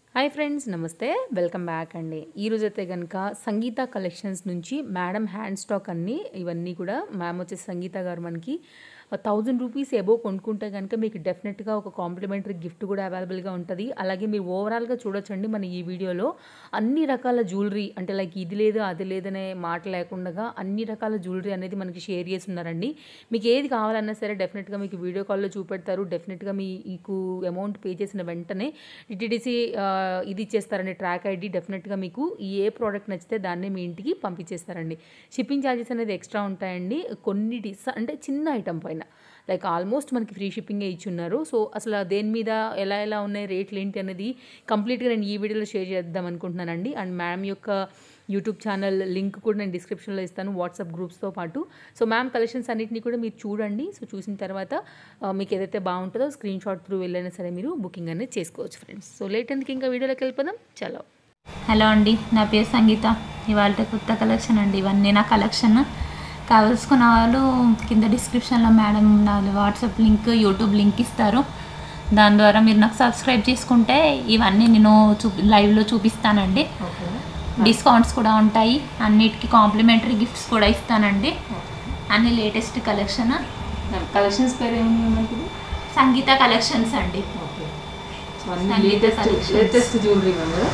Hi friends నమస్తే welcome back అండి ఈరోజు అయితే కనుక సంగీత కలెక్షన్స్ నుంచి మేడం హ్యాండ్ స్టాక్ అన్ని ఇవన్నీ కూడా మ్యామ్ వచ్చేసి సంగీత గారు మనకి థౌజండ్ రూపీస్ ఎబో కొనుక్కుంటే కనుక మీకు డెఫినెట్గా ఒక కాంప్లిమెంటరీ గిఫ్ట్ కూడా అవైలబుల్గా ఉంటుంది అలాగే మీరు ఓవరాల్గా చూడొచ్చండి మన ఈ వీడియోలో అన్ని రకాల జ్యువెలరీ అంటే లైక్ ఇది లేదు అది లేదనే మాట లేకుండా అన్ని రకాల జ్యువెలరీ అనేది మనకి షేర్ చేసి ఉన్నారండి మీకు ఏది కావాలన్నా సరే డెఫినెట్గా మీకు వీడియో కాల్లో చూపెడతారు డెఫినెట్గా మీకు అమౌంట్ పే చేసిన వెంటనే డిటిడిసి ఇది ఇచ్చేస్తారండి ట్రాక్ ఐడి డెఫినెట్గా మీకు ఏ ప్రోడక్ట్ నచ్చితే దాన్ని మీ ఇంటికి పంపించేస్తారండి షిప్పింగ్ ఛార్జెస్ అనేది ఎక్స్ట్రా ఉంటాయండి కొన్నిటి స- అంటే చిన్న ఐటమ్ పైన లైక్ ఆల్మోస్ట్ మనకి ఫ్రీ షిప్పింగే ఇచ్చున్నారు సో అసలు దేని మీద ఎలా ఎలా ఉన్నాయి రేట్లు ఏంటి అనేది కంప్లీట్గా నేను ఈ వీడియోలో షేర్ చేద్దాం అనుకుంటున్నానండి అండ్ మ్యామ్ యొక్క యూట్యూబ్ ఛానల్ లింక్ కూడా నేను డిస్క్రిప్షన్లో ఇస్తాను వాట్సాప్ గ్రూప్స్తో పాటు సో మ్యామ్ కలెక్షన్స్ అన్నింటినీ కూడా మీరు చూడండి సో చూసిన తర్వాత ఆ, మీకు ఏదైతే బాగుంటుందో స్క్రీన్ షాట్ త్రూ వెళ్ళైనా సరే మీరు బుకింగ్ అనేది చేసుకోవచ్చు ఫ్రెండ్స్ సో లేట్ ఎందుకు ఇంకా వీడియోలోకి వెళ్ళిపోదాం చలో హలో అండి నా పేరు సంగీత ఇవాళ కొత్త కలెక్షన్ అండి ఇవన్నీ నా కలెక్షన్ కావలసుకున్న వాళ్ళు కింద డిస్క్రిప్షన్లో మేడం నా వాట్సాప్ లింక్ యూట్యూబ్ లింక్ ఇస్తారు దాని ద్వారా మీరు నాకు సబ్స్క్రైబ్ చేసుకుంటే ఇవన్నీ నేను చూపి లైవ్లో చూపిస్తానండి ఓకే డిస్కౌంట్స్ కూడా ఉంటాయి అన్నిటికీ కాంప్లిమెంటరీ గిఫ్ట్స్ కూడా ఇస్తానండి అన్ని లేటెస్ట్ కలెక్షన్ కలెక్షన్స్ పేరు ఏముంది మనకి సంగీత కలెక్షన్స్ అండి ఓకే సో అన్ని Sangeetha latest collections. Latest jewellery ma'am కదా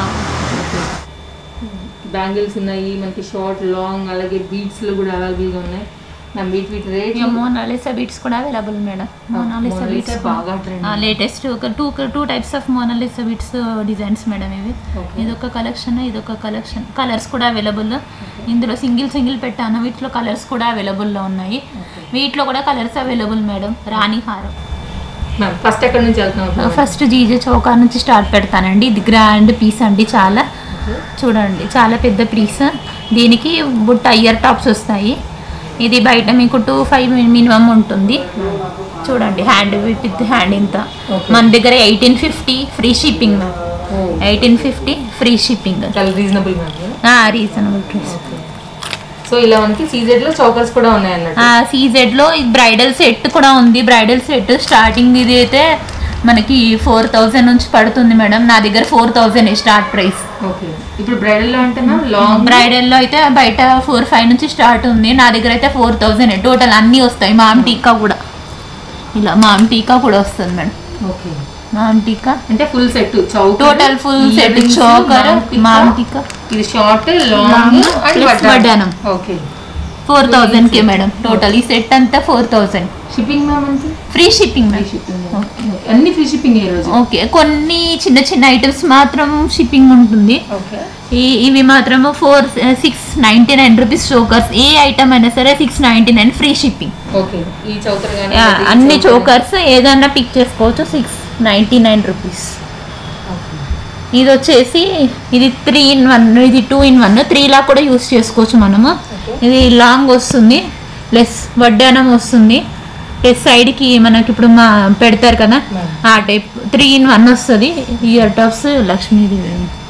బ్యాంగిల్స్ ఉన్నాయి మనకి షార్ట్ లాంగ్ అలాగే బీడ్స్లో కూడా అవైలబుల్గా ఉన్నాయి మ్యామ్ వీటి వీటి రేట్ ఇక మోనాలిసా బీట్స్ కూడా available madam Mona Lisa Mona Lisa beads బాగా trend. లేటెస్ట్ ఒక two two types of Mona Lisa beads designs madam ఇవి Okay. ఇదొక కలెక్షన్ ఇదొక కలెక్షన్ కలర్స్ కూడా అవైలబుల్ ఇందులో సింగిల్ సింగిల్ పెట్టాను వీటిలో కలర్స్ కూడా అవైలబుల్లో ఉన్నాయి వీటిలో కూడా కలర్స్ అవైలబుల్ మేడం రాణి హారం మ్యామ్ ఫస్ట్ ఎక్కడి నుంచి వెళ్తున్నాం ఫస్ట్ జీజే చౌకా నుంచి స్టార్ట్ పెడతానండి ఇది గ్రాండ్ పీస్ అండి చాలా చూడండి చాలా పెద్ద పీస్ దీనికి బుట్ట ఇయర్ టాప్స్ వస్తాయి ఇది బయట మీకు టూ ఫైవ్ మినిమం ఉంటుంది చూడండి హ్యాండ్ విత్ హ్యాండ్ ఇంత Okay. మన దగ్గర eighteen fifty free shipping ma'am eighteen fifty free shipping చాలా reasonable ma'am reasonable price so ఇలా మనకి సీజెడ్ లో చౌకర్స్ కూడా ఉన్నాయి అన్నట్టు సీజెడ్ లో బ్రైడల్ సెట్ కూడా ఉంది బ్రైడల్ సెట్ స్టార్టింగ్ ఇది అయితే మనకి ఫోర్ థౌజండ్ నుంచి పడుతుంది మేడం నా దగ్గర four thousand start price okay ఇప్పుడు బ్రైడల్ లో అంటే మ్యామ్ లాంగ్ బ్రైడల్ లో అయితే బయట ఫోర్ ఫైవ్ నుంచి స్టార్ట్ ఉంది నా దగ్గర అయితే ఫోర్ థౌజండ్ టోటల్ అన్నీ వస్తాయి మామ్ టీకా కూడా ఇలా మామ్ టీకా కూడా వస్తుంది మేడం ఓకే మామ్ టీకా అంటే full set choker total full set choker ma'am టీకా ఇది short long Long and plus వడ్డానం. ఓకే ఫోర్ థౌజండ్ కి మేడం టోటల్ ఈ సెట్ అంతా ఫోర్ థౌజండ్ షిప్పింగ్ మ్యామ్ అంతే free shipping free madam shipping అన్ని ఫ్రీ షిప్పింగ్ ఈ రోజు ఓకే కొన్ని చిన్న చిన్న ఐటమ్స్ మాత్రం షిప్పింగ్ ఉంటుంది ఓకే ఈ ఇవి మాత్రం four six ninety nine rupees chokers ఏ ఐటమ్ అయినా సరే six ninety nine free shipping okay ఈ చౌకర్ కానీ యా, అన్ని చోకర్స్ ఏదన్నా పిక్ చేసుకోవచ్చు సిక్స్ నైంటీ నైన్ రూపీస్ ఇది వచ్చేసి ఇది త్రీ ఇన్ వన్ ఇది టూ ఇన్ వన్ త్రీలా కూడా యూస్ చేసుకోవచ్చు మనము ఇది లాంగ్ వస్తుంది ప్లస్ వడ్డానం వస్తుంది ప్లస్ సైడ్కి మనకి ఇప్పుడు మా పెడతారు కదా ఆ టైప్ త్రీ ఇన్ వన్ వస్తుంది ఇయర్ టాప్స్ లక్ష్మీదేవి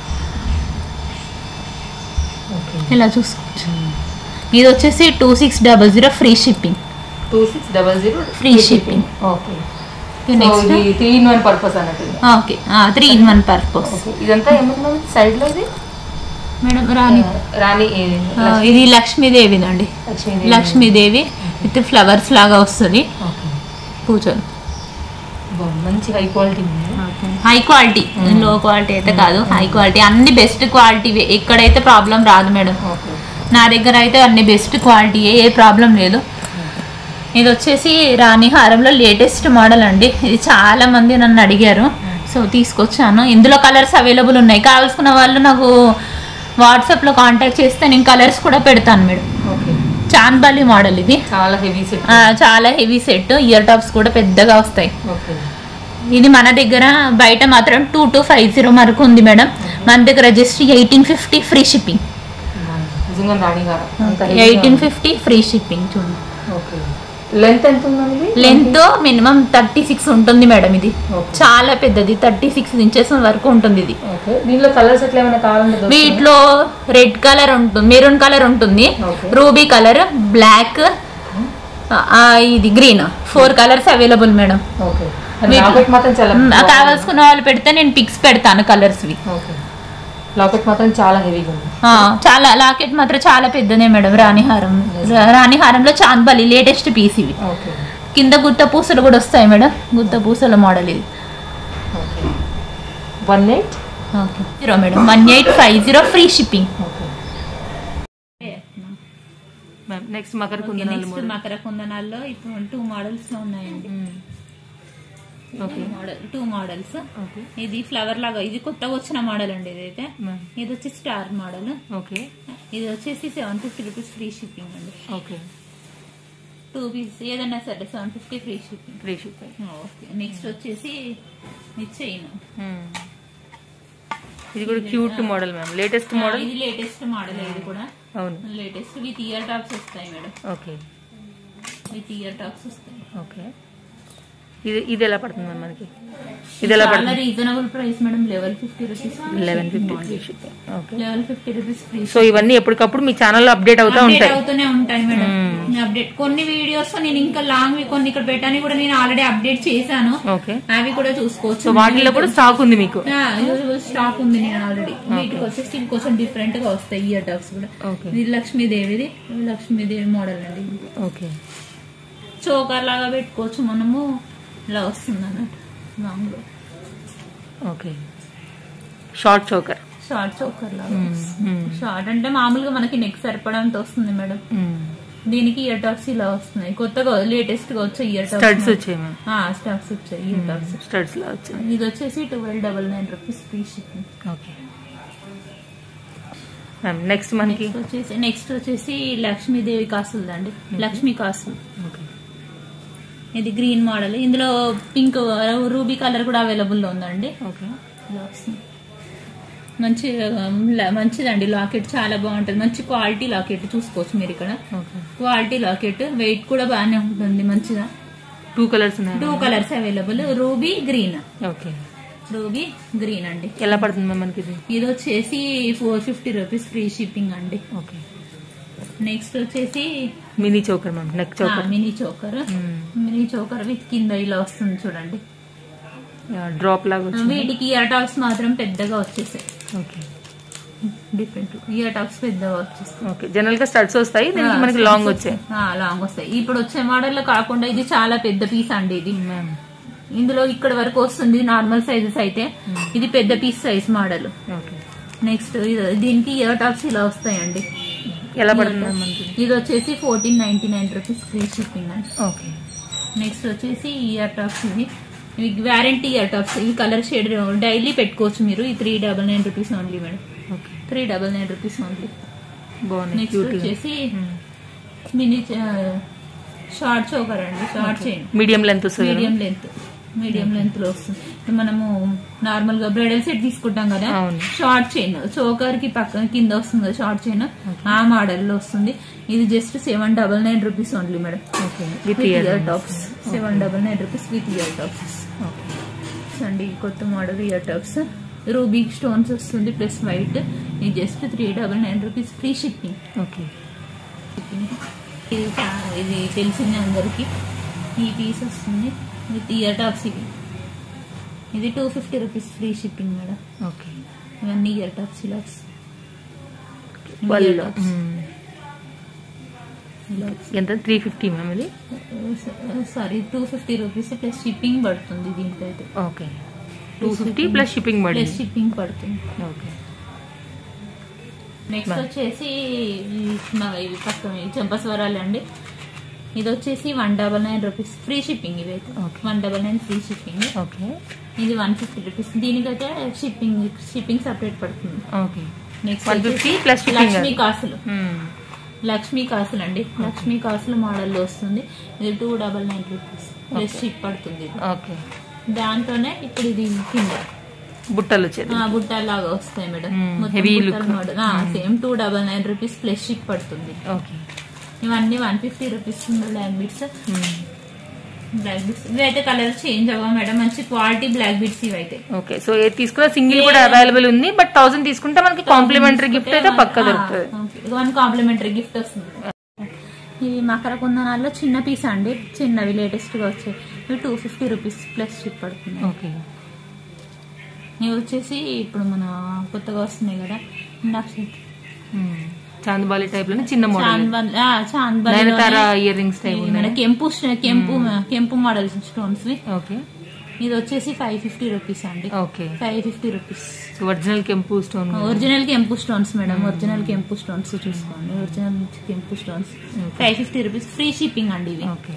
ఓకే ఇలా చూసుకోవచ్చు ఇది వచ్చేసి two six double zero free shipping two six double zero Free shipping. Okay next ఇది త్రీ ఇన్ వన్ పర్పస్ అన్నట్టు ఇది. Okay three in one purpose okay ఇదంతా ఏమన్నా సైడ్ లో ఇది మేడం రాణి రాణి ఆ, ఇది లక్ష్మీదేవిదండి లక్ష్మీదేవి లక్ష్మీదేవి విత్ ఫ్లవర్స్ లాగా వస్తుంది ఓకే పూజలు బాగుంది. మంచి హై క్వాలిటీ ఉంది హై క్వాలిటీ లో క్వాలిటీ అయితే కాదు హై క్వాలిటీ అన్ని బెస్ట్ క్వాలిటీ ఎక్కడైతే ప్రాబ్లం రాదు మేడం ఓకే నా దగ్గర అయితే అన్ని బెస్ట్ క్వాలిటీ ఏ ప్రాబ్లం లేదు ఇది వచ్చేసి రాణి హారంలో లేటెస్ట్ మోడల్ అండి ఇది చాలా మంది నన్ను అడిగారు సో తీసుకొచ్చాను ఇందులో కలర్స్ అవైలబుల్ ఉన్నాయి కావాల్సుకున్న వాళ్ళు నాకు వాట్సాప్లో కాంటాక్ట్ చేస్తే నేను కలర్స్ కూడా పెడతాను మేడం ఓకే చాన్బాలి మోడల్ ఇది చాలా హెవీ సెట్ ఆ, చాలా హెవీ సెట్ ఇయర్ టాప్స్ కూడా పెద్దగా వస్తాయి ఓకే ఇది మన దగ్గర బయట మాత్రం టూ టు ఫైవ్ జీరో వరకు ఉంది మేడం మన దగ్గర just eighteen fifty free shipping నిజంగా రాణి గారు అంత ఎయిటీన్ ఫిఫ్టీ ఫ్రీ షిప్పింగ్ చూడండి ఓకే లెంత్ ఎంత ఉందండి ఇది? లెంత్ మినిమం థర్టీ సిక్స్ ఉంటుంది మేడం ఇది ఓకే. చాలా పెద్దది థర్టీ సిక్స్ ఇంచెస్ వరకు ఉంటుంది ఇది ఓకే దీనిలో కలర్స్ ఎట్లా ఏమైనా కావాలంటే దొరుకుతాయా? వీటిలో రెడ్ కలర్ ఉంటుంది మెరూన్ కలర్ ఉంటుంది ఓకే. రూబీ కలర్ బ్లాక్ ఇది green four colours available madam okay వీటి- లాకెట్ మాత్రం చాలా మ్, కావాల్సుకున్న వాళ్ళు పెడితే నేను పిక్స్ పెడతాను కలర్స్వి ఓకే లాకెట్ మాత్రం చాలా హెవీగా ఉంది ఆ, చాలా లాకెట్ మాత్రం చాలా పెద్దదే మేడం రాణిహారం రా- రాణిహారంలో చాందబలి లేటెస్ట్ పీస్ ఇవి ఓకే కింద గుత్త పూసలు కూడా వస్తాయి మేడం గుత్త పూసల మోడల్ ఇది okay one eight okay zero madam one eight five zero free shipping okay ma'am next మకర కుందనాలు నెక్స్ట్ మోడల్ మకర కుందనాల్లో ఇప్పుడు టూ మోడల్స్ ఉన్నాయండి okay model two models okay ఇది ఫ్లవర్ లాగా ఇది కొత్తగా వచ్చిన మోడల్ అండి ఇదైతే మ్యామ్ ఇది వచ్చి స్టార్ మోడల్ ఓకే ఇది వచ్చేసి seven fifty rupees free shipping అండి ఓకే టూ పీస్ ఏదన్నా సరే seven fifty free shipping free ship okay next వచ్చేసి ఇది చైన్ ఇది కూడా cute model ma'am latest model ఇది లేటెస్ట్ మోడల్ ఇది కూడా అవును లేటెస్ట్ విత్ ఇయర్ టాప్స్ వస్తాయి madam okay with ear tops వస్తాయి ఓకే ఇది ఇది ఎలా పడుతుంది మ్యామ్ మనకి ఇది ఎలా చాలా పడుతుంది reasonable price madam eleven fifty rupees eleven fifty free ship okay eleven fifty rupees free so ఇవన్నీ ఎప్పటికప్పుడు మీ ఛానల్లో అప్డేట్ అవుతూ అప్డేట్ ఉంటాయి అవుతూనే ఉంటాయి మేడం అప్డేట్ కొన్ని వీడియోస్ నేను ఇంకా లాంగ్ కొన్ని ఇక్కడ పెట్టని కూడా నేను ఆల్రెడీ అప్డేట్ చేశాను ఓకే అవి కూడా చూసుకోవచ్చు సో వాటిల్లో కూడా స్టాక్ ఉంది మీకు స్టాక్ ఉంది నేను ఆల్రెడీ వీటికి వచ్చేసి ఇవి కొంచెం డిఫరెంట్ గా వస్తాయి ఇయర్ టాప్స్ కూడా ఓకే ఇది లక్ష్మీదేవిది ఇది లక్ష్మీదేవి మోడల్ అండి ఓకే చోకర్ లాగా పెట్టుకోవచ్చు మనము ఇలా వస్తుంది అన్నట్టు లాంగ్ లో okay short choker short choker లాగా షార్ట్ అంటే మామూలుగా మనకి నెక్ సరిపడంత వస్తుంది మేడం దీనికి ఇయర్ టాప్స్ ఇలా వస్తున్నాయి కొత్తగా లేటెస్ట్ గా వచ్చే ఇయర్ స్టడ్స్ టాప్స్ వచ్చాయి మ్యామ్ స్టాక్స్ వచ్చాయి ఇయర్ టాప్స్ స్టడ్స్ లా వచ్చాయి ఇది వచ్చేసి twelve double nine rupees free shipping okay ma'am next మనకి నెక్స్ట్ వచ్చేసి నెక్స్ట్ వచ్చేసి లక్ష్మీదేవి కాసులు అండి లక్ష్మీ కాసులు ఓకే ఇది గ్రీన్ మోడల్ ఇందులో పింక్ రూబీ కలర్ కూడా అవైలబుల్ లో ఉందండి ఓకే ఇలా వస్తుంది. మంచి ల- మంచిదండి లాకెట్ చాలా బాగుంటుంది మంచి క్వాలిటీ లాకెట్ చూసుకోవచ్చు మీరు ఇక్కడ ఓకే క్వాలిటీ లాకెట్ వెయిట్ కూడా బాగానే ఉంటుంది మంచిగా టూ కలర్స్ ఉన్నాయి two colours available ruby green okay ruby green అండి ఎలా పడుతుంది మ్యామ్ మనకి ఇది ఇది వచ్చేసి four fifty rupees free shipping అండి ఓకే నెక్స్ట్ వచ్చేసి mini choker ma'am neck choker mini choker mini choker with కింద ఇలా వస్తుంది చూడండి డ్రాప్ లాగా వచ్చింది వీటికి ఇయర్ టాప్స్ మాత్రం పెద్దగా వచ్చేసాయి ఓకే డిఫరెంట్ ఇయర్ టాప్స్ పెద్దగా వచ్చేస్తాయి ఓకే జనరల్ గా స్టడ్స్ వస్తాయి దీనికి మనకి లాంగ్ వచ్చాయి లాంగ్ వస్తాయి ఇప్పుడు వచ్చే మోడల్ కాకుండా ఇది చాలా పెద్ద పీస్ అండి ఇది మ్యామ్ ఇందులో ఇక్కడ వరకు వస్తుంది నార్మల్ సైజెస్ అయితే ఇది పెద్ద piece size model okay next దీనికి ఇయర్ టాప్స్ ఇలా వస్తాయండి ఎలా పడుతుంది మ్యామ్ మనకి ఇది వచ్చేసి fourteen ninety nine rupees free shipping అండి ఓకే నెక్స్ట్ వచ్చేసి ఇయర్ టాప్స్ ఇవి ఇవి వ్యారంటీ ఇయర్ టాప్స్ ఇవి కలర్ షేడ్ డైలీ పెట్టుకోవచ్చు మీరు ఈ three double nine rupees only madam okay three double nine rupees only బాగున్నాయి నెక్స్ట్ క్యూట్ వచ్చేసి మినీ షార్ట్ చోకర్ అండి షార్ట్ చైన్ మీడియం లెంత్ వస్తుంది మీడియం లెంత్ మీడియం లెంత్ లో వస్తుంది ఇప్పుడు మనము నార్మల్ గా బ్రైడల్ సెట్ తీసుకుంటాం కదా అవును. షార్ట్ చైన్ చోకర్ కి పక్కన కింద వస్తుంది కదా షార్ట్ చైన్ ఆ మోడల్ లో వస్తుంది ఇది just seven double nine rupees only madam okay with with ear ear tops seven double nine rupees with ear tops అండి కొత్త model ear tops ruby stones వస్తుంది ప్లస్ వైట్ ఇది just three double nine rupees free shipping okay ఇది చా- ఇది తెలిసింది అందరికి ఈ పీస్ వస్తుంది విత్ ఇయర్ టాప్స్ ఇవి ఇది two fifty rupees free shipping madam okay ఇవన్నీ ఇయర్ టాప్స్ ఇలా వస్తాయి. వాళ్ళు Ear tops. ఇలా వస్తాయి. ఎంత త్రీ ఫిఫ్టీ మ్యామ్ ఇది sorry two fifty rupees plus shipping పడుతుంది దీంట్లో అయితే okay two fifty plus shipping plus పడింది షిప్పింగ్ పడుతుంది ఓకే నెక్స్ట్ Bye. వచ్చేసి ఈ మా ఇవి పక్కన ఇవి చెంపస్వరాలు అండి ఇది వచ్చేసి one double nine rupees free shipping ఇవి అయితే Okay. One double nine free shipping okay ఇది వన్ ఫిఫ్టీ రూపీస్ దీనికైతే షిప్పింగ్ షిప్పింగ్ సపరేట్ పడుతుంది okay next 150 plus shipping Lakshmi అది. కాసులు లక్ష్మీ కాసులు అండి లక్ష్మీ కాసులు మోడల్లో వస్తుంది ఇది two double nine rupees plus Okay. Ship పడుతుంది ఇది ఓకే దాంతోనే ఇప్పుడు ఇది కింద బుట్టలు వచ్చేది ఆ, బుట్టలాగా వస్తాయి మేడం Hmm, మొత్తం heavy బుట్టల look. Model same two double nine rupees plus ship పడుతుంది ఓకే ఇవన్నీ one fifty rupees black beads black beads ఇవైతే కలర్ చేంజ్ అవ్వ మేడం మంచి క్వాలిటీ బ్లాక్ బిట్స్ ఇవైతే ఓకే సో ఏది తీసుకున్నా సింగిల్ కూడా అవైలబుల్ ఉంది బట్ థౌసండ్ తీసుకుంటే మనకి కాంప్లిమెంటరీ గిఫ్ట్ అయితే పక్క దొరుకుతుంది వన్ కాంప్లిమెంటరీ గిఫ్ట్ వస్తుంది ఇవి మకర కుందనాల్లో చిన్న పీస్ అండి చిన్నవి లేటెస్ట్గా వచ్చాయి ఇవి two fifty rupees plus ship పడుతుంది ఓకే ఇవి వచ్చేసి ఇప్పుడు మన కొత్తగా వస్తున్నాయి కదా ఇందాక చెప్పి- చాందబాలి టైప్ లోనే చిన్న మోడల్ చాంద్బాల్ ఆ, chandbali Nayanthara ear rings type ఇవి మన కెంపు కెంపు కెంపు మోడల్ స్టోన్స్ ఓకే ఇది వచ్చేసి ఫైవ్ ఫిఫ్టీ రూపీస్ అండి okay five fifty rupees original కెంపు స్టోన్ ఒరిజినల్ కెంపు స్టోన్స్ మేడం ఒరిజినల్ కెంపు స్టోన్స్ చూసుకోండి ఒరిజినల్ కెంపు stones five fifty rupees free shipping అండి ఇవి ఓకే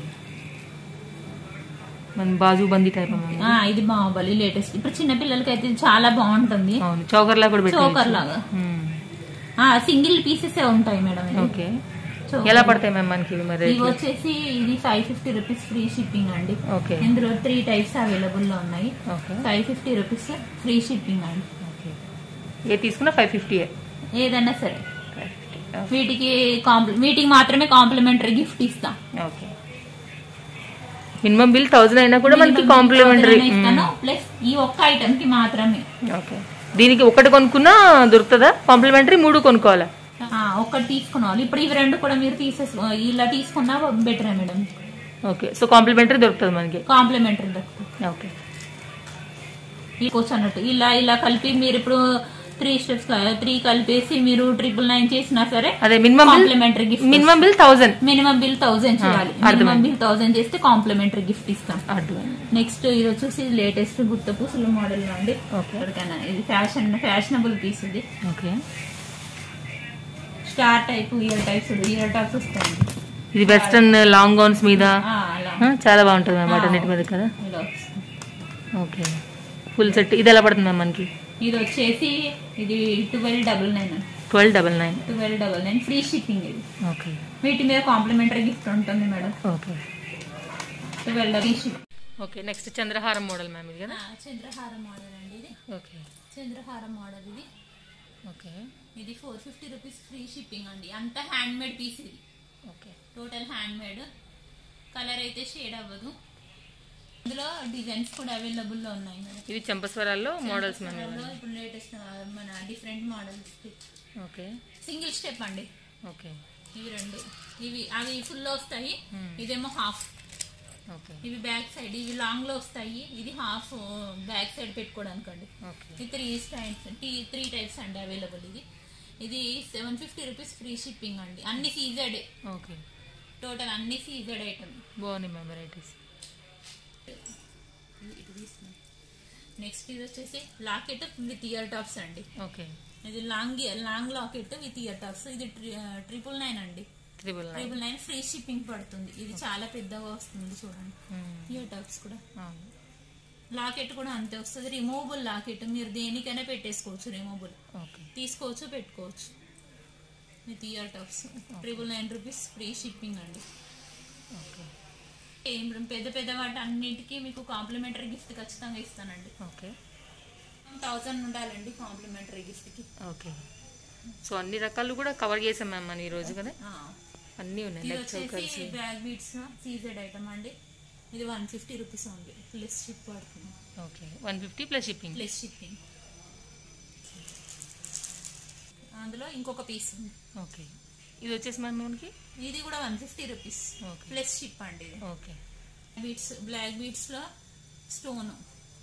మన బాజు బందీ టైప్ ఆ, ఇది బాహుబలి లేటెస్ట్ ఇప్పుడు చిన్న పిల్లలకి అయితే ఇది చాలా బాగుంటుంది అవును చౌకర్ లా కూడా చోకర్ పెట్టారు లాగా సింగిల్ పీసెస్ ఉంటాయి మేడం ఇది. Okay choker. ఎలా పడతాయి మ్యామ్ మనకి ఇవి మరి ఇవి వచ్చేసి ఇది five fifty rupees free shipping అండి ఓకే ఇందులో త్రీ టైప్స్ అవైలబుల్ లో ఉన్నాయి okay five fifty rupees free shipping అండి ఓకే ఏ తీసుకున్నా ఫైవ్ ఫిఫ్టీ ఏదైనా సరే వీటికి కాంప్లి వీటికి మాత్రమే కాంప్లిమెంటరీ గిఫ్ట్ ఇస్తాం ఓకే మినిమం బిల్ థౌసండ్ అయినా కూడా మనకి కాంప్లిమెంటరీ ఇస్తాను ప్లస్ ఈ ఒక్క ఐటమ్ కి మాత్రమే ఓకే దీనికి ఒకటి కొనుక్కున్నా దొరుకుతుందా కాంప్లిమెంటరీ మూడు కొనుక్కోవాలా ఆ, ఒక్కటి తీసుకున్నావాలి ఇప్పుడు ఇవి రెండు కూడా మీరు తీసేసి ఇలా తీసుకున్నా బెటరే మేడం ఓకే సో కాంప్లిమెంటరీ దొరుకుతుంది మనకి కాంప్లిమెంటరీ దొరుకుతుంది ఓకే తీసుకోవచ్చు అన్నట్టు ఇలా ఇలా కలిపి మీరు ఇప్పుడు త్రీ స్టెప్స్ త్రీ కలిపేసి మీరు ట్రిపుల్ నైన్ చేసినా సరే అదే minimum bill complimentary gift minimum bill thousand minimum bill thousand చేయాలి మినిమం బిల్ థౌసండ్ చేస్తే కాంప్లిమెంటరీ గిఫ్ట్ ఇస్తాం అర్థం నెక్స్ట్ ఇది వచ్చేసి లేటెస్ట్ గుత్త పూసల మోడల్ అండి ఓకే ఎవరికైనా ఇది ఫ్యాషన్ ఫ్యాషనబుల్ పీస్ ఇది okay star type ear types ear types వస్తాయండి ఇది వెస్ట్రన్ లాంగ్ గౌన్స్ మీద ఆ, అలా ఆ, చాలా బాగుంటుంది మ్యామ్ వాటన్నిటి మీద కదా ఇలా వస్తుంది ఓకే ఫుల్ సెట్ ఇది ఎలా పడుతుంది మ్యామ్ మనకి ఇది వచ్చేసి ఇది twelve double nine twelve double nine twelve double nine free shipping ఇది ఓకే వీటి మీద కాంప్లిమెంటరీ గిఫ్ట్ ఉంటుంది madam okay twelve free ship okay next చంద్రహారం మోడల్ మ్యామ్ ఇది కదా చంద్రహారం మోడల్ అండి ఇది ఓకే చంద్రహారం మోడల్ ఇది ఓకే ఇది four fifty rupees free shipping అండి అంతా హ్యాండ్ మేడ్ పీస్ ఇది okay total hand made colour అయితే షేడ్ అవ్వదు ఇందులో డిజైన్స్ కూడా అవైలబుల్ లో ఉన్నాయి మేడం ఇది చంపస్వరాల్లో మోడల్స్ మ్యామ్ ఇందులో ఇప్పుడు లేటెస్ట్ మన different models okay single step అండి ఓకే ఇవి రెండు ఇవి అవి ఫుల్ లో వస్తాయి ఇదేమో హాఫ్ ఓకే ఇవి బ్యాక్ సైడ్ ఇవి లాంగ్ లో వస్తాయి ఇది హాఫ్ బ్యాక్ సైడ్ పెట్టుకోవడానికి అండి ఓకే ఇది త్రీ టైప్స్ త్రీ టైప్స్ అండి అవైలబుల్ ఇది ఇది seven fifty rupees free shipping అండి అన్ని సీజెడ్ ఓకే టోటల్ అన్ని సీజెడ్ ఐటమ్ బాగున్నాయి మ్యామ్ వెరైటీస్ నెక్స్ట్ ఇది వచ్చేసి లాకెట్ విత్ ఇయర్ టాప్స్ అండి ఓకే ఇది long long locket with ear tops ఇది ట్రిపుల్ నైన్ అండి triple nine triple nine free shipping పడుతుంది ఇది చాలా పెద్దగా వస్తుంది చూడండి ఇయర్ టాప్స్ కూడా లాకెట్ కూడా అంతే వస్తుంది రిమూవబుల్ లాకెట్ మీరు దేనికైనా పెట్టేసుకోవచ్చు రిమూవబుల్ ఓకే తీసుకోవచ్చు పెట్టుకోవచ్చు with ear tops triple nine rupees free shipping అండి ఓకే ఏం పెద్ద పెద్ద వాటి అన్నిటికీ మీకు కాంప్లిమెంటరీ గిఫ్ట్ ఖచ్చితంగా ఇస్తానండి ఓకే థౌజండ్ ఉండాలండి కాంప్లిమెంటరీ గిఫ్ట్కి ఓకే సో అన్ని రకాలు కూడా కవర్ చేసాం మ్యామ్ మన ఈ రోజు కదా అన్నీ ఉన్నాయి ఇది నెక్ చౌకర్స్ వచ్చేసి బ్యాగ్ బీట్స్ సీజెడ్ ఐటమ్ అండి ఇది వన్ ఫిఫ్టీ రూపీస్ ఉంది ప్లస్ షిప్ పడుతుంది okay one fifty plus shipping plus shipping అందులో ఇంకొక పీస్ ఉంది ఓకే ఇది వచ్చేసి మ్యామ్ మనకి ఇది కూడా one fifty rupees okay plus ship అండి ఇది ఓకే బీట్స్ బ్లాక్ బీట్స్ లో స్టోన్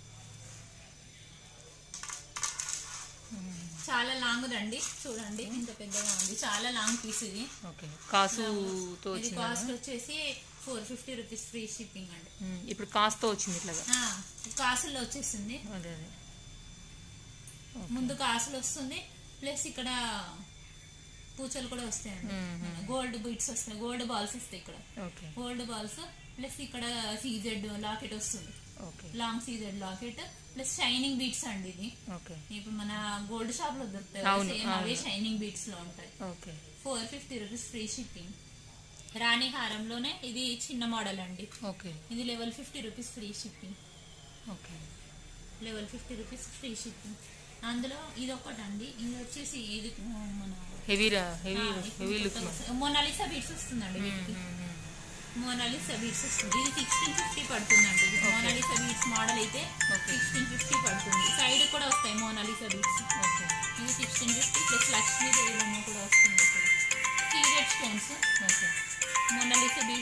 చాలా లాంగ్ దండి చూడండి ఇంత పెద్దగా ఉంది చాలా లాంగ్ పీస్ ఇది ఓకే కాసుతో ఇది వచ్చింది కాస్ట్ వచ్చేసి four fifty rupees free shipping అండి మ్మ్. ఇప్పుడు కాస్తో వచ్చింది ఇట్లాగా ఆ, కాసుల్లో వచ్చేసింది అదే అదే ముందు కాసులు వస్తుంది ప్లస్ ఇక్కడ పూచలు కూడా వస్తాయండి గోల్డ్ బీట్స్ వస్తాయి గోల్డ్ బాల్స్ వస్తాయి ఇక్కడ ఓకే గోల్డ్ బాల్స్ ప్లస్ ఇక్కడ సీజెడ్ లాకెట్ వస్తుంది okay long CZ locket plus shining beads అండి ఇది ఓకే ఇప్పుడు మన గోల్డ్ షాప్ లో దొరుకుతాయి అవును, సేమ్ అవే షైనింగ్ బీట్స్ లో ఉంటాయి okay four fifty rupees free shipping రాణి హారంలోనే ఇది చిన్న మోడల్ అండి ఓకే ఇది eleven fifty rupees free shipping okay eleven fifty rupees free shipping అందులో ఇది ఒకటండి ఇది వచ్చేసి ఇది ఆ, మన హెవీరా heavy heavy look Mona Lisa beads వస్తుందండి వీటికి మోనాలిసా బీట్స్ వస్తుంది ఇది సిక్స్టీన్ ఫిఫ్టీ పడుతుందండి మోనాలిసా బీట్స్ మోడల్ అయితే సిక్స్టీన్ ఫిఫ్టీ పడుతుంది సైడ్ కూడా వస్తాయి మోనాలిసా బీట్స్ ఓకే ఇది సిక్స్టీన్ ఫిఫ్టీ ప్లస్ లక్ష్మీదేవి బొమ్మ కూడా వస్తుంది ఇక్కడ seeded stones okay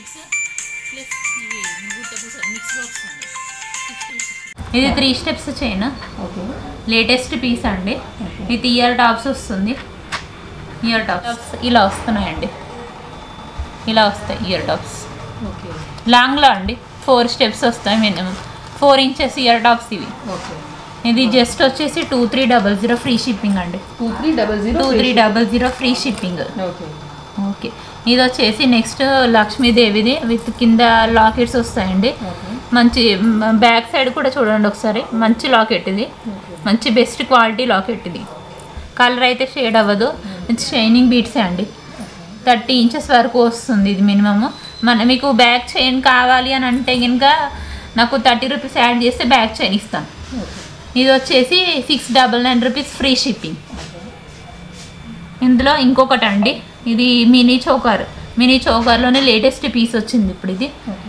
six plus ఇవి గుట్టపూస మిక్స్లో వస్తుంది ఇది three steps chain okay latest piece అండి విత్ ఇయర్ టాప్స్ వస్తుంది ఇయర్ టాప్స్ ఇలా వస్తున్నాయండి ఇలా వస్తాయి ఇయర్ టాప్స్ ఓకే లాంగ్లో అండి ఫోర్ స్టెప్స్ వస్తాయి minimum four inches ear tops ఇవి ఓకే ఇది జస్ట్ వచ్చేసి two three double zero free shipping అండి two three double zero two three double zero free shipping okay okay ఇది వచ్చేసి నెక్స్ట్ లక్ష్మీదేవిది విత్ కింద లాకెట్స్ వస్తాయండి ఓకే మంచి బ్యాక్ సైడ్ కూడా చూడండి ఒకసారి మంచి లాకెట్ ఇది మంచి బెస్ట్ క్వాలిటీ లాకెట్ ఇది కలర్ అయితే షేడ్ అవ్వదు మంచి షైనింగ్ బీట్సే అండి థర్టీ ఇంచెస్ వరకు వస్తుంది ఇది మినిమమ్ మన మీకు బ్యాక్ చైన్ కావాలి అని అంటే కనుక నాకు థర్టీ రూపీస్ యాడ్ చేస్తే బ్యాక్ చైన్ ఇస్తాను ఓకే ఇది వచ్చేసి six double nine rupees free shipping ఇందులో ఇంకొకటి అండి ఇది మినీ చౌకార్ మినీ చౌకార్లోనే లేటెస్ట్ పీస్ వచ్చింది ఇప్పుడు ఇది ఓకే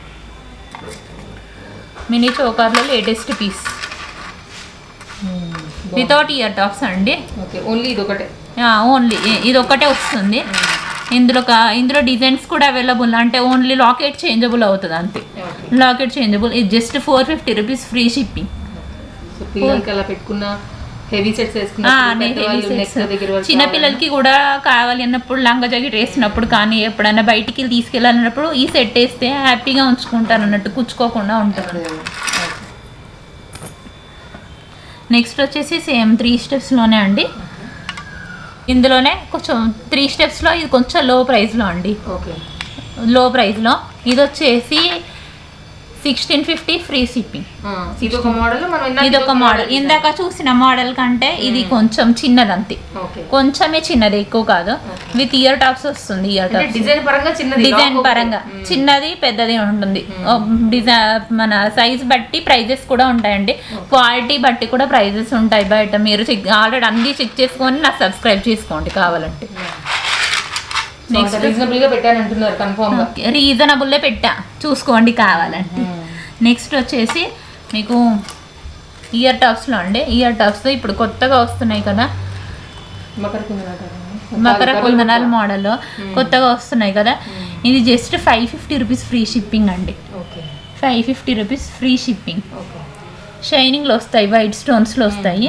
మినీ చౌకార్లో latest piece without ear tops అండి ఓకే ఓన్లీ ఇది ఒకటే ఓన్లీ ఇది ఒకటే వస్తుంది ఇందులో కా- ఇందులో డిజైన్స్ కూడా అవైలబుల్ అంటే ఓన్లీ లాకెట్ చేంజబుల్ అవుతుంది అంతే ఓకే లాకెట్ చేంజబుల్ ఇది just four fifty rupees free shipping so పిల్లలకి అలా పెట్టుకున్న హెవీ సెట్స్ వేసుకున్న పెద్దవాళ్ళు నెక్ దగ్గర వరకు చిన్న పిల్లలకి కూడా కావాలి అన్నప్పుడు లంగా జాకెట్ వేసినప్పుడు కానీ ఎప్పుడైనా బయటికి తీసుకెళ్ళాలన్నప్పుడు ఈ సెట్ వేస్తే హ్యాపీగా ఉంచుకుంటారు అన్నట్టు కుచ్చుకోకుండా ఉంటుంది అదే, అదే. ఓకే. నెక్స్ట్ వచ్చేసి సేమ్ త్రీ స్టెప్స్లోనే అండి ఇందులోనే కొంచెం త్రీ స్టెప్స్లో ఇది కొంచెం లో ప్రైస్లో అండి ఓకే లో ప్రైస్లో ఇది వచ్చేసి సిక్స్టీన్ ఫిఫ్టీ ఫ్రీ షిప్పింగ్ ఆ, ఇది ఒక మోడల్ మనం ఇందాక ఇది ఒక మోడల్ ఇందాక చూసిన మోడల్ కంటే ఇది కొంచెం చిన్నది అంతే ఓకే కొంచెమే చిన్నది ఎక్కువ కాదు విత్ ఇయర్ టాప్స్ వస్తుంది ఇయర్ అంటే టాప్స్ డిజైన్ పరంగా చిన్నది డిజైన్ లాక్ పరంగా ఒకటి. చిన్నది పెద్దది ఉంటుంది డిజైన్ మన సైజ్ బట్టి ప్రైజెస్ కూడా ఉంటాయండి క్వాలిటీ బట్టి కూడా ప్రైజెస్ ఉంటాయి బయట మీరు చెక్ ఆల్రెడీ అన్ని చెక్ చేసుకొని నాకు సబ్స్క్రైబ్ చేసుకోండి కావాలంటే నెక్స్ట్ రీజనబుల్ గా పెట్టాను అంటున్నారు కన్ఫర్మ్ గా రీజనబుల్లే పెట్టా చూసుకోండి కావాలంటే నెక్స్ట్ వచ్చేసి మీకు ఇయర్ టాప్స్లో అండి ఇయర్ టాప్స్ ఇప్పుడు కొత్తగా వస్తున్నాయి కదా మకర కుందనాలు మకర కుందనాల మోడల్లో కొత్తగా వస్తున్నాయి కదా ఇది just five fifty rupees free shipping అండి okay five fifty rupees free shipping okay షైనింగ్లో వస్తాయి వైట్ స్టోన్స్లో వస్తాయి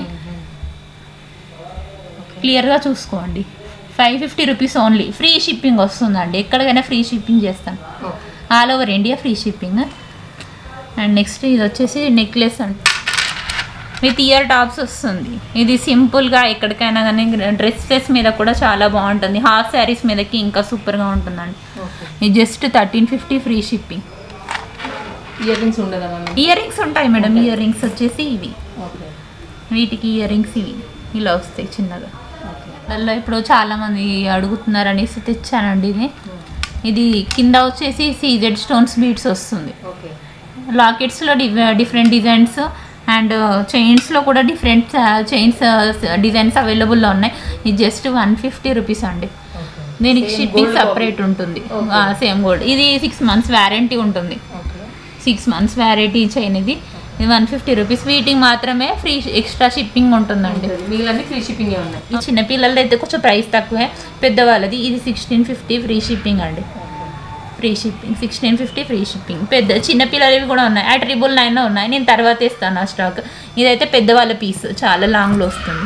క్లియర్గా చూసుకోండి five fifty rupees only free shipping వస్తుందండి ఎక్కడికైనా ఫ్రీ షిప్పింగ్ చేస్తాను okay all over India free shipping and next ఇది వచ్చేసి నెక్లెస్ అండి విత్ ఇయర్ టాప్స్ వస్తుంది ఇది సింపుల్గా ఎక్కడికైనా కానీ డ్రెస్సెస్ మీద కూడా చాలా బాగుంటుంది హాఫ్ శారీస్ మీదకి ఇంకా సూపర్గా ఉంటుందండి ఓకే ఇది just thirteen fifty free shipping ear rings ఉండదా మనం ఇయర్ రింగ్స్ ఉంటాయి మేడం ఇయర్ రింగ్స్ వచ్చేసి ఇవి ఓకే వీటికి ఇయర్ రింగ్స్ ఇవి ఇలా వస్తాయి చిన్నగా ఓకే దానిలో ఇప్పుడు చాలామంది అడుగుతున్నారు అనేసి తెచ్చానండి ఇది ఇది కింద వచ్చేసి సీజెడ్ స్టోన్స్ బీడ్స్ వస్తుంది ఓకే లాకెట్స్లో డిఫరెంట్ డిజైన్స్ అండ్ చైన్స్లో కూడా డిఫరెంట్ చైన్స్ డిజైన్స్ అవైలబుల్లో ఉన్నాయి ఇది జస్ట్ వన్ ఫిఫ్టీ రూపీస్ అండి ఓకే దీనికి Same షిప్పింగ్ gold సపరేట్ ఉంటుంది Okay. సేమ్ గోల్డ్ ఇది సిక్స్ మంత్స్ వ్యారంటీ ఉంటుంది okay six months warranty chain ఇది ఇది వన్ ఫిఫ్టీ రూపీస్ వీటికి మాత్రమే ఫ్రీ ఎక్స్ట్రా షిప్పింగ్ ఉంటుందండి మిగిలిన ఫ్రీ షిప్పింగ్ ఉన్నాయి ఈ చిన్న పిల్లలది అయితే కొంచెం ప్రైస్ తక్కువే పెద్దవాళ్ళది ఇది సిక్స్టీన్ ఫిఫ్టీ ఫ్రీ షిప్పింగ్ అండి free shipping sixteen fifty free shipping పెద్ద చిన్న పిల్లలవి కూడా ఉన్నాయి ఆ ట్రిపుల్ నైన్లో ఉన్నాయి నేను తర్వాత ఇస్తాను ఆ స్టాక్ ఇదైతే పెద్దవాళ్ళ పీస్ చాలా లాంగ్లో వస్తుంది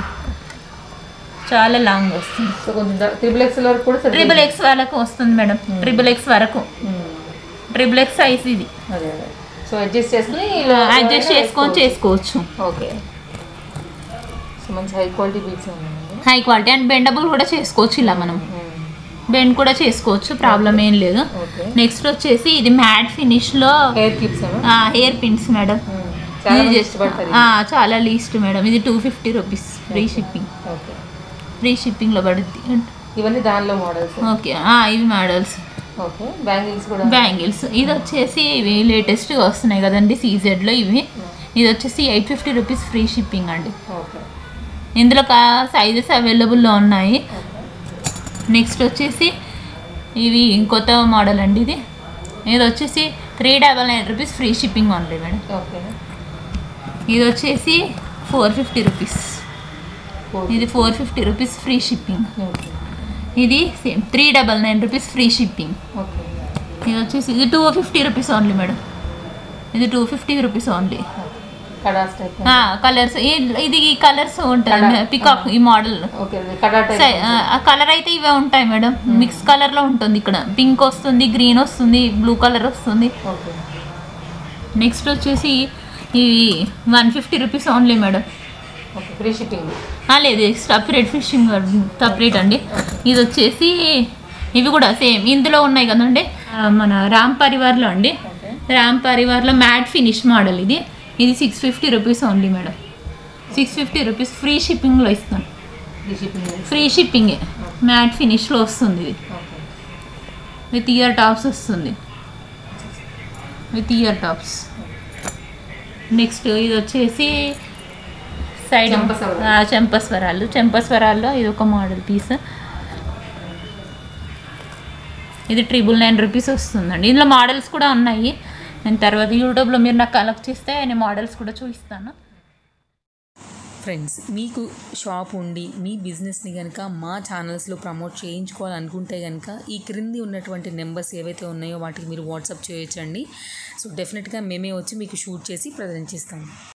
చాలా లాంగ్ వస్తుంది సో కొంచెం త్రిబుల్ ఎక్స్ వరకు కూడా సరిపోతుంది. ట్రిపుల్ ఎక్స్ వాళ్ళకు వస్తుంది మేడం ట్రిపుల్ ఎక్స్ వరకు మ్మ్. ట్రిపుల్ ఎక్స్ సైజ్ ఇది అదే అదే సో అడ్జస్ట్ చేసుకుని ఇలా అడ్జస్ట్ చేసుకొని చేసుకోవచ్చు ఓకే సో మంచి హై క్వాలిటీ బీట్స్ ఉన్నాయండి హై క్వాలిటీ అండ్ బెండబుల్ కూడా చేసుకోవచ్చు ఇలా మనం బెండ్ కూడా చేసుకోవచ్చు ప్రాబ్లం ఏం లేదు ఓకే నెక్స్ట్ వచ్చేసి ఇది మ్యాట్ ఫినిష్లో హెయిర్ క్లిప్స్ ఏమో హెయిర్ పిన్స్ మేడం చాలా ఇది మంది just- ఇష్టపడతారు ఆ, చాలా లీస్ట్ మేడం ఇది two fifty rupees free shipping okay free షిప్పింగ్లో పడుద్ది ఇవన్నీ దానిలో మోడల్స్ ఓకే ఇవి మోడల్స్ ఓకే బ్యాంగిల్స్ కూడా బ్యాంగిల్స్ ఇది వచ్చేసి ఇవి లేటెస్ట్గా వస్తున్నాయి కదండి సీజెడ్లో ఇవి ఇది వచ్చేసి eight fifty rupees free shipping అండి ఓకే ఇందులో కా సైజెస్ అవైలబుల్లో ఉన్నాయి నెక్స్ట్ వచ్చేసి ఇవి కొత్త మోడల్ అండి ఇది ఇది వచ్చేసి three double nine rupees free shipping ఉంది మేడం ఓకే ఇది వచ్చేసి ఫోర్ ఫిఫ్టీ రూపీస్ ఇది four fifty rupees free shipping okay ఇది same three double nine rupees free shipping okay ఇది వచ్చేసి ఇది two fifty rupees only madam ఇది టూ ఫిఫ్టీ రూపీస్ ఓన్లీ కడాస్ టైప్ కలర్స్ ఇది కలర్స్ ఉంటుంది Colour. పికాక్ ఈ మోడల్ ఓకే కడా టైప్ ఆ కలర్ అయితే ఇవే ఉంటాయి మేడం మిక్స్ కలర్ లో ఉంటుంది ఇక్కడ పింక్ వస్తుంది గ్రీన్ వస్తుంది బ్లూ కలర్ వస్తుంది ఓకే నెక్స్ట్ వచ్చేసి ఇవి one fifty rupees only madam okay free shipping ఆ, లేదు సపరేట్ ఫిషింగ్ సపరేట్ అండి ఇది వచ్చేసి ఇవి కూడా సేమ్ ఇందులో ఉన్నాయి కదండి ఆ, మన రామ్ పరివార్లో అండి ఓకే రామ్ పరివార్లో మ్యాట్ ఫినిష్ మోడల్ ఇది ఇది six fifty rupees only madam six fifty rupees free షిప్పింగ్లో ఇస్తాను ఫ్రీ షిప్పింగ్ ఫ్రీ షిప్పింగే మ్యాట్ ఫినిష్లో వస్తుంది ఇది ఓకే విత్ ఇయర్ టాప్స్ వస్తుంది విత్ ఇయర్ టాప్స్ నెక్స్ట్ ఇది వచ్చేసి సైడ్ చెంపస్వరాలు. ఆ, చెంపస్వరాలు చెంపస్వరాల్లో ఇది ఒక మోడల్ పీస్ ఇది ట్రిపుల్ నైన్ రూపీస్ వస్తుందండి ఇందులో మోడల్స్ కూడా ఉన్నాయి నేను తర్వాత యూట్యూబ్లో మీరు నాకు కలెక్ట్ చేస్తే నేను మోడల్స్ కూడా చూపిస్తాను ఫ్రెండ్స్ మీకు షాప్ ఉండి మీ బిజినెస్ని కనుక మా ఛానల్స్లో ప్రమోట్ చేయించుకోవాలనుకుంటే కనుక ఈ క్రింది ఉన్నటువంటి నెంబర్స్ ఏవైతే ఉన్నాయో వాటికి మీరు వాట్సాప్ చేయొచ్చండి సో డెఫినెట్గా మేమే వచ్చి మీకు షూట్ చేసి ప్రజెంట్ చేస్తాము